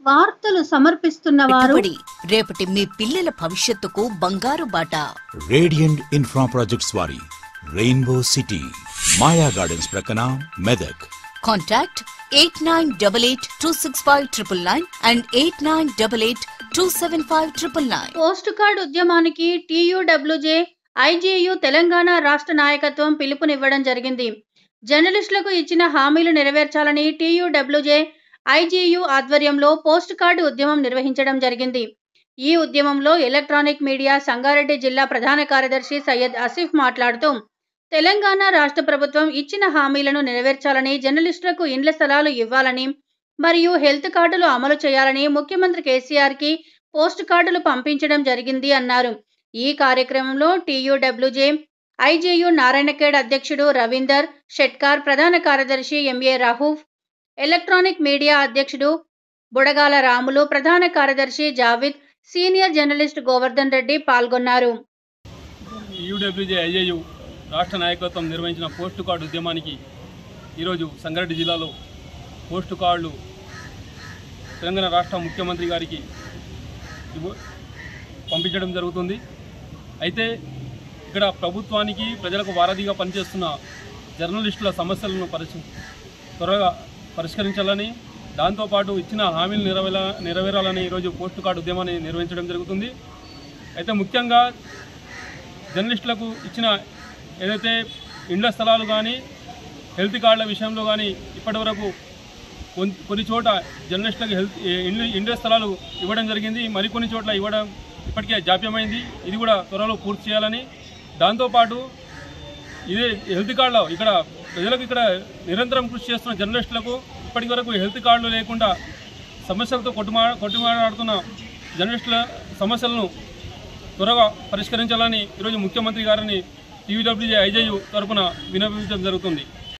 వార్తలు సమర్పిస్తున్న వారు పెట్టుబడి రేపటి మీ పిల్లల భవిష్యత్తుకు బంగారు బాట రేడియంట్ ఇన్ఫ్రా ప్రాజెక్ట్స్ వారి రెయిన్బో సిటీ మాయా గార్డెన్స్ ప్రక్కన Medak contact eight nine double eight two six five triple nine and eight nine double eight two seven five triple nine post card ఉద్యమానికి టీయూడబ్ల్యూజే ఐజేయు తెలంగాణ రాష్ట్ర నాయకత్వం పిలుపునివ్వడం జరిగింది జర్నలిస్టులకు ఇచ్చిన హామీలు నెరవేర్చాలని టీయూడబ్ల్యూజే ఐజేయు ఆధ్వర్యంలో పోస్ట్ కార్డు ఉద్యమం నిర్వహించడం జరిగింది ఈ ఉద్యమంలో ఎలక్ట్రానిక్ మీడియా సంగారెడ్డి జిల్లా ప్రధాన కార్యదర్శి సయ్యద్ ఆసిఫ్ మాట్లాడుతూ తెలంగాణ రాష్ట్ర ప్రభుత్వం ఇచ్చిన హామీలను నెరవేర్చాలని జర్నలిస్టులకు ఇండ్ల స్థలాలు ఇవ్వాలని మరియు హెల్త్ కార్డులు అమలు చేయాలని ముఖ్యమంత్రి కేసీఆర్కి పోస్ట్ కార్డులు పంపించడం జరిగింది అన్నారు ఈ కార్యక్రమంలో టీయూడబ్ల్యూజే ఐజేయు నారాయణఖేడ్ అధ్యక్షుడు రవీందర్ షెట్కార్ ప్రధాన కార్యదర్శి ఎంఏ రహూఫ్ ఎలక్ట్రానిక్ మీడియా అధ్యక్షుడు బుడగాల రాములు ప్రధాన కార్యదర్శి జావిద్ సీనియర్ జర్నలిస్ట్ గోవర్ధన్ రెడ్డి పాల్గొన్నారు యూడబ్ల్యూజే ఐఏయు రాష్ట్ర నాయకత్వం నిర్వహించిన పోస్టు కార్డు ఉద్యమానికి ఈరోజు సంగారెడ్డి జిల్లాలో పోస్టు కార్డులు తెలంగాణ రాష్ట్ర ముఖ్యమంత్రి గారికి ఇవ్వ- పంపించడం జరుగుతుంది అయితే ఇక్కడ ప్రభుత్వానికి ప్రజలకు వారధిగా పనిచేస్తున్న జర్నలిస్టుల సమస్యలను పరిశీ త్వరగా పరిష్కరించాలని దాంతోపాటు ఇచ్చిన హామీలు నెరవేర నెరవేరాలని ఈరోజు పోస్టు కార్డు ఉద్యమాన్ని నిర్వహించడం జరుగుతుంది అయితే ముఖ్యంగా జర్నలిస్టులకు ఇచ్చిన ఏదైతే ఇండ్ల స్థలాలు కానీ హెల్త్ కార్డుల విషయంలో కానీ ఇప్పటివరకు కొన్- కొన్ని చోట జర్నలిస్టులకు హెల్త్ ఇండ్ల ఇండ్ల స్థలాలు ఇవ్వడం జరిగింది మరికొన్ని చోట్ల ఇవ్వడం ఇప్పటికే జాప్యమైంది ఇది కూడా త్వరలో పూర్తి చేయాలని దాంతోపాటు ఇదే హెల్త్ కార్డులో ఇక్కడ ప్రజలకు ఇక్కడ నిరంతరం కృషి చేస్తున్న జర్నలిస్టులకు ఇప్పటి వరకు హెల్త్ కార్డులు లేకుండా సమస్యలతో కొట్టుమా కొట్టుమాడుతున్న జర్నలిస్టుల సమస్యలను త్వరగా పరిష్కరించాలని ఈరోజు ముఖ్యమంత్రి గారిని టీవీడబ్ల్యూజే ఐజేయు తరపున వినవించడం జరుగుతుంది